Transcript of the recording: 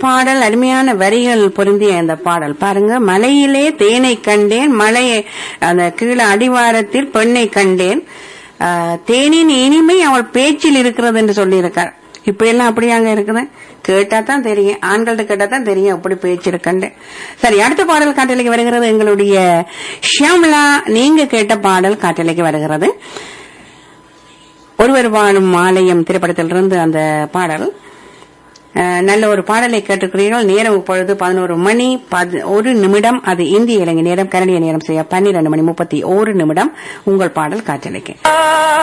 பாடல் அருமையான வரிகள் பொருந்திய இந்த பாடல் பாருங்க மலையிலே தேனை கண்டேன் மலை அந்த கீழே அடிவாரத்தில் பெண்ணை கண்டேன் ஆஹ், தேனின் இனிமை அவள் பேச்சில் இருக்கிறது என்று சொல்லியிருக்கார் இப்ப எல்லாம் அப்படியாங்க இருக்குது கேட்டா தான் தெரியும் ஆண்கள்ட்ட கேட்டா தான் தெரியும் அப்படி பேச்சு இருக்கண்டு சரி அடுத்த பாடல் காட்டலைக்கு வருகிறது எங்களுடைய ஷியாமலா நீங்க கேட்ட பாடல் காட்டலைக்கு வருகிறது ஒருவர் வாழும் ஆலயம் திரைப்படத்திலிருந்து அந்த பாடல் அஹ், நல்ல ஒரு பாடலை கேட்டிருக்கிறீர்கள் நேரம் இப்பொழுது பதினோரு மணி பது- ஒரு நிமிடம் அது இந்திய இலங்கை நேரம் கரணிய நேரம் செய்ய பன்னிரண்டு மணி முப்பத்தி ஒரு நிமிடம் உங்கள் பாடல் காற்றலைக்கு